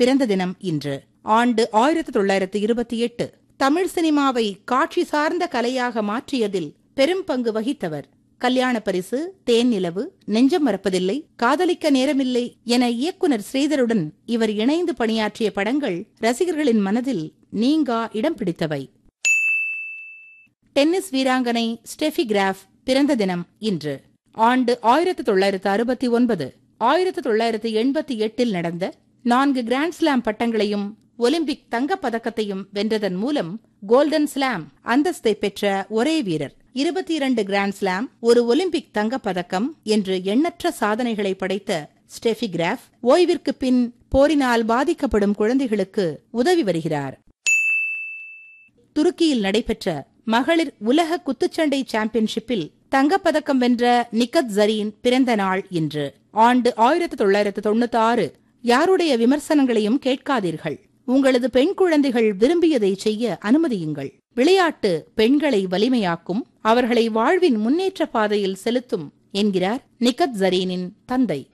பிறந்த தினம் இன்று ஆண்டு ஆயிரத்தி தொள்ளாயிரத்து இருபத்தி எட்டு தமிழ் சினிமாவை காட்சி சார்ந்த கலையாக மாற்றியதில் பெரும் பங்கு வகித்தவர் கல்யாண பரிசு தேன் நிலவு நெஞ்சம் மறப்பதில்லை காதலிக்க நேரமில்லை என இயக்குனர் ஸ்ரீதருடன் இவர் இணைந்து பணியாற்றிய படங்கள் ரசிகர்களின் மனதில் நீங்கா இடம் பிடித்தவை டென்னிஸ் வீராங்கனை ஸ்டெஃபி கிராஃப் பிறந்த தினம் இன்று ஆண்டு ஆயிரத்து தொள்ளாயிரத்து அறுபத்தி ஒன்பது ஆயிரத்து தொள்ளாயிரத்து எண்பத்தி எட்டில் நடந்த நான்கு கிராண்ட் ஸ்லாம் பட்டங்களையும் ஒலிம்பிக் தங்கப் பதக்கத்தையும் வென்றதன் மூலம் கோல்டன் ஸ்லாம் அந்தஸ்தை பெற்ற ஒரே வீரர் இருபத்தி இரண்டு கிராண்ட் ஸ்லாம் ஒரு ஒலிம்பிக் தங்கப் பதக்கம் என்று எண்ணற்ற சாதனைகளை படைத்த ஸ்டெஃபி கிராஃப் ஓய்விற்கு பின் போரினால் பாதிக்கப்படும் குழந்தைகளுக்கு உதவி வருகிறார் துருக்கியில் நடைபெற்ற மகளிர் உலக குத்துச்சண்டை சாம்பியன்ஷிப்பில் தங்கப்பதக்கம் வென்ற நிக்கத் ஜரீன் பிறந்த நாள் இன்று ஆண்டு ஆயிரத்து தொள்ளாயிரத்து தொண்ணூத்தி ஆறு யாருடைய விமர்சனங்களையும் கேட்காதீர்கள் உங்களது பெண் குழந்தைகள் விரும்பியதை செய்ய அனுமதியுங்கள் விளையாட்டு பெண்களை வலிமையாக்கும் அவர்களை வாழ்வின் முன்னேற்ற பாதையில் செலுத்தும் என்கிறார் நிக்கத் ஜரீனின் தந்தை